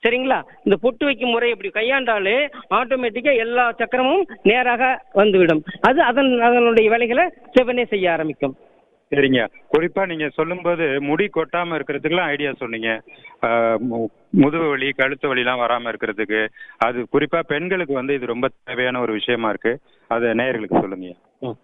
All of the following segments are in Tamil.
சரிங்களா இந்த பொட்டு வைக்கும் முறை இப்படி கையாண்டாலே ஆட்டோமேட்டிக்கா எல்லா சக்கரமும் நேராக வந்துவிடும் அது அதன் அதனுடைய வேலைகளை செவனே செய்ய ஆரம்பிக்கும் சரிங்க குறிப்பா நீங்க சொல்லும்போது முடி கொட்டாம இருக்கிறதுக்குலாம் ஐடியா சொன்னீங்க ஆஹ் மு- முதுகு வலி கழுத்து வலிலாம் வராம இருக்கிறதுக்கு அது குறிப்பா பெண்களுக்கு வந்து இது ரொம்ப தேவையான ஒரு விஷயமா இருக்கு அதை நேயர்களுக்கு சொல்லுங்க ம்.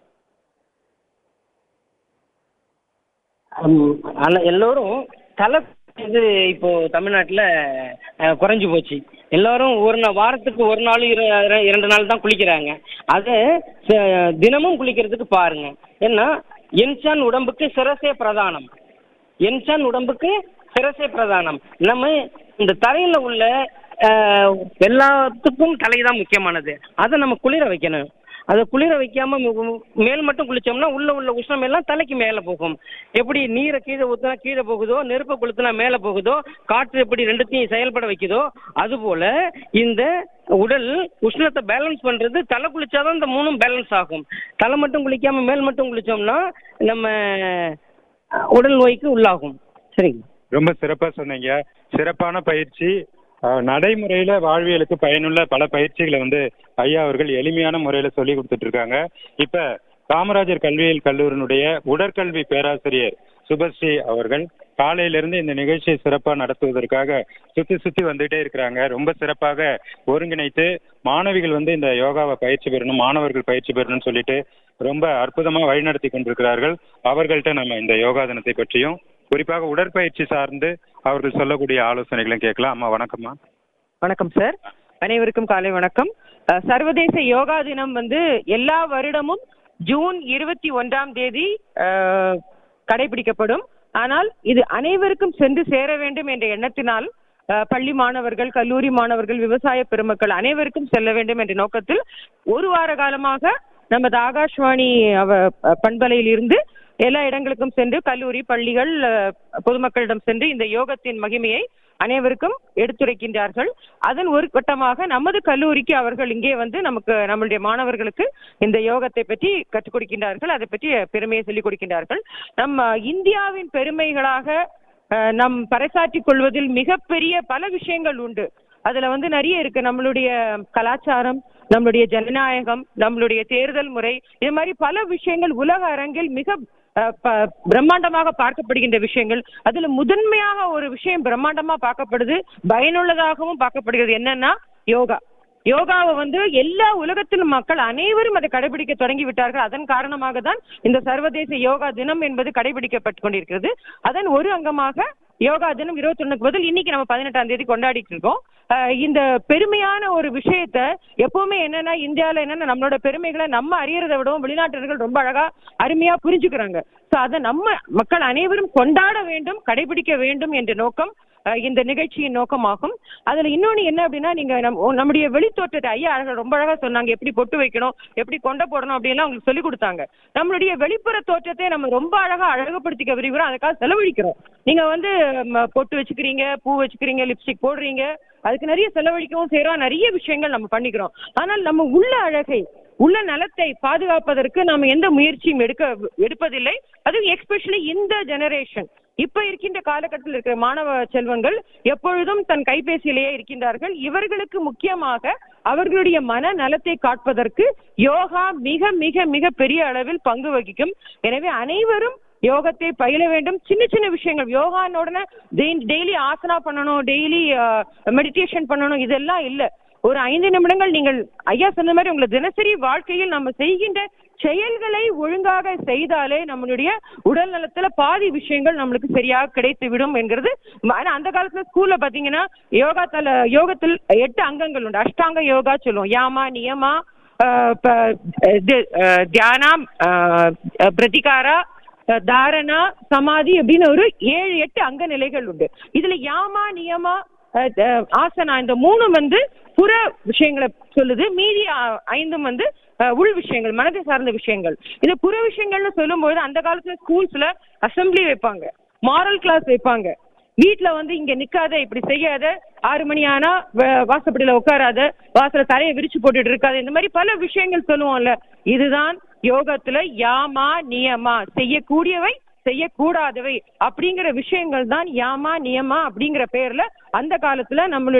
ஹம், ஆனா எல்லோரும் தலை இது இப்போ தமிழ்நாட்டுல அஹ், குறைஞ்சு போச்சு எல்லாரும் ஒரு நாள் வாரத்துக்கு ஒரு நாள் இர- இர- இரண்டு நாள் தான் குளிக்கிறாங்க அதை ச- தினமும் குளிக்கிறதுக்கு பாருங்க ஏன்னா என்சான் உடம்புக்கு சிரசே பிரதானம் என்சான் உடம்புக்கு சிரசே பிரதானம் நம்ம இந்த தலையில உள்ள அஹ், எல்லாத்துக்கும் தலை தான் முக்கியமானது அதை நம்ம குளிர வைக்கணும் அதை குளிர வைக்காம மு- மு- மேல் மட்டும் குளிச்சோம்னா உள்ள உள்ள உஷ்ணம் எல்லாம் தலைக்கு மேலே போகும் எப்படி நீரை கீழே ஊற்றினா கீழே போகுதோ நெருப்பை கொளுத்துனா மேலே போகுதோ காற்று எப்படி ரெண்டுத்தையும் செயல்பட வைக்குதோ அதுபோல இந்த உடல் உஷ்ணத்தை பேலன்ஸ் பண்றது தலை குளிச்சாதான் இந்த மூணும் பேலன்ஸ் ஆகும் தலை மட்டும் குளிக்காம மேல் மட்டும் குளிச்சோம்னா நம்ம அஹ், உடல் நோய்க்கு உள்ளாகும் சரிங்க ரொம்ப சிறப்பா சொன்னீங்க சிறப்பான பயிற்சி ஆஹ் நடைமுறையில வாழ்வியலுக்கு பயனுள்ள பல பயிற்சிகளை வந்து ஐயா அவர்கள் எளிமையான முறையில சொல்லி கொடுத்துட்டு இருக்காங்க இப்ப காமராஜர் கல்வியியல் கல்லூரியினுடைய உடற்கல்வி பேராசிரியர் சுபஸ்ரீ அவர்கள் காலையில இருந்து இந்த நிகழ்ச்சியை சிறப்பா நடத்துவதற்காக சுத்தி சுத்தி வந்துட்டே இருக்கிறாங்க ரொம்ப சிறப்பாக ஒருங்கிணைத்து மாணவிகள் வந்து இந்த யோகாவை பயிற்சி பெறணும் மாணவர்கள் பயிற்சி பெறணும்னு சொல்லிட்டு ரொம்ப அற்புதமா வழிநடத்தி கொண்டிருக்கிறார்கள் அவர்கள்ட்ட நம்ம இந்த யோகா தினத்தை பற்றியும் குறிப்பாக உடற்பயிற்சி சார்ந்து அவர்கள் சொல்லக்கூடிய ஆலோசனைகளும் கேட்கலாம் அம்மா வணக்கம்மா வணக்கம் சார் அனைவருக்கும் காலை வணக்கம் அஹ், சர்வதேச யோகா தினம் வந்து எல்லா வருடமும் ஜூன் இருபத்தி ஒன்றாம் தேதி அஹ், கடைபிடிக்கப்படும் ஆனால் இது அனைவருக்கும் சென்று சேர வேண்டும் என்ற எண்ணத்தினால் அஹ், பள்ளி மாணவர்கள் கல்லூரி மாணவர்கள் விவசாய பெருமக்கள் அனைவருக்கும் செல்ல வேண்டும் என்ற நோக்கத்தில் ஒரு வார காலமாக நமது ஆகாஷ்வாணி அவ பண்பலையில் இருந்து எல்லா இடங்களுக்கும் சென்று கல்லூரி பள்ளிகள் அஹ், பொதுமக்களிடம் சென்று இந்த யோகத்தின் மகிமையை அனைவருக்கும் எடுத்துரைக்கின்றார்கள் அதன் ஒரு கட்டமாக நமது கல்லூரிக்கு அவர்கள் இங்கே வந்து நமக்கு நம்மளுடைய மாணவர்களுக்கு இந்த யோகத்தை பற்றி கற்றுக் கொடுக்கின்றார்கள் அதை பற்றி பெருமையை சொல்லிக் கொடுக்கின்றார்கள் நம்ம இந்தியாவின் பெருமைகளாக அஹ், நம் பறைசாற்றிக் கொள்வதில் மிகப்பெரிய பல விஷயங்கள் உண்டு அதுல வந்து நிறைய இருக்கு நம்மளுடைய கலாச்சாரம் நம்மளுடைய ஜனநாயகம் நம்மளுடைய தேர்தல் முறை இது மாதிரி பல விஷயங்கள் உலக அரங்கில் மிக அஹ், ப- பிரம்மாண்டமாக பார்க்கப்படுகின்ற விஷயங்கள் அதுல முதன்மையாக ஒரு விஷயம் பிரம்மாண்டமா பார்க்கப்படுது பயனுள்ளதாகவும் பார்க்கப்படுகிறது என்னன்னா யோகா யோகாவை வந்து எல்லா உலகத்திலும் மக்கள் அனைவரும் அதை கடைபிடிக்க தொடங்கி விட்டார்கள் அதன் காரணமாக தான் இந்த சர்வதேச யோகா தினம் என்பது கடைபிடிக்கப்பட்டு கொண்டிருக்கிறது அதன் ஒரு அங்கமாக யோகா தினம் இருபத்தொன்னுக்கு பதில் இன்னைக்கு நம்ம பதினெட்டாம் தேதி கொண்டாடிட்டு இருக்கோம் அஹ் இந்த பெருமையான ஒரு விஷயத்த எப்பவுமே என்னன்னா இந்தியால என்னன்னா நம்மளோட பெருமைகளை நம்ம அறியறதை விடவும் வெளிநாட்டினர்கள் ரொம்ப அழகா அருமையா புரிஞ்சுக்கிறாங்க சோ அதை நம்ம மக்கள் அனைவரும் கொண்டாட வேண்டும் கடைபிடிக்க வேண்டும் என்ற நோக்கம் அஹ் இந்த நிகழ்ச்சியின் நோக்கமாகும் அதுல இன்னொன்னு என்ன அப்படின்னா நீங்க நம் ஓ- நம்முடைய வெளித்தோற்றத்தை ஐயா அழகா ரொம்ப அழகா சொன்னாங்க எப்படி பொட்டு வைக்கணும் எப்படி கொண்ட போடணும் அப்படின்லாம் உங்களுக்கு சொல்லி கொடுத்தாங்க நம்மளுடைய வெளிப்புற தோற்றத்தை நம்ம ரொம்ப அழகா அழகுபடுத்திக்க விரும்புகிறோம் அதுக்காக செலவழிக்கிறோம் நீங்க வந்து ம, பொட்டு வச்சுக்கிறீங்க பூ வச்சுக்கிறீங்க லிப்ஸ்டிக் போடுறீங்க அதுக்கு நிறைய செலவழிக்கவும் செய்றோம் நிறைய விஷயங்கள் நம்ம பண்ணிக்கிறோம் ஆனால் நம்ம உள்ள அழகை உள்ள நலத்தை பாதுகாப்பதற்கு நாம எந்த முயற்சியும் எடுக்க எடுப்பதில்லை அதுவும் எக்ஸ்பெஷலி இந்த ஜெனரேஷன் இப்ப இருக்கின்ற காலகட்டத்தில் இருக்கிற மாணவ செல்வங்கள் எப்பொழுதும் தன் கைபேசியிலேயே இருக்கின்றார்கள் இவர்களுக்கு முக்கியமாக அவர்களுடைய மன நலத்தை காட்பதற்கு யோகா மிக மிக மிக பெரிய அளவில் பங்கு வகிக்கும் எனவே அனைவரும் யோகத்தை பயில வேண்டும் சின்ன சின்ன விஷயங்கள் யோகான உடனே டெய்லி ஆசனா பண்ணணும் டெய்லி மெடிடேஷன் பண்ணணும் இதெல்லாம் இல்ல ஒரு ஐந்து நிமிடங்கள் நீங்கள் ஐயா சொன்ன மாதிரி உங்களை தினசரி வாழ்க்கையில் நம்ம செய்கின்ற செயல்களை ஒழுங்காக செய்தாலே நம்மளுடைய உடல் நலத்துல பாதி விஷயங்கள் நம்மளுக்கு சரியாக கிடைத்து விடும் என்கிறது ஆனா அந்த காலத்துல ஸ்கூல்ல பாத்தீங்கன்னா யோகா தல யோகத்தில் எட்டு அங்கங்கள் உண்டு அஷ்டாங்க யோகா சொல்லுவோம் யாமா நியமா அஹ், ப- இது, அஹ், தியானா அஹ், பிரதிகாரா அஹ், தாரணா சமாதி அப்படின்னு ஒரு ஏழு எட்டு அங்க நிலைகள் உண்டு இதுல யாமா நியமா அஹ், அஹ், ஆசனா இந்த மூணு வந்து புற விஷயங்களை சொல்லுது மீதி அஹ், ஐந்தும் வந்து அஹ், உள் விஷயங்கள் மனதை சார்ந்த விஷயங்கள் இது புற விஷயங்கள்னு சொல்லும்போது அந்த காலத்துல ஸ்கூல்ஸ்ல அசெம்பிளி வைப்பாங்க மாரல் கிளாஸ் வைப்பாங்க வீட்ல வந்து இங்க நிக்காத இப்படி செய்யாத ஆறு மணி ஆனா வ- வாசப்படியில உட்காராத வாசல தரையை விரிச்சு போட்டுட்டு இருக்காத இந்த மாதிரி பல விஷயங்கள் சொல்லுவோம்ல இதுதான் யோகத்துல யாமா நியமா செய்யக்கூடியவை செய்யக்கூடாதவை அப்படிங்கிற விஷயங்கள் தான் யாமா நியமா அப்படிங்கிற பேர்ல அந்த காலத்துல நம்மளுடைய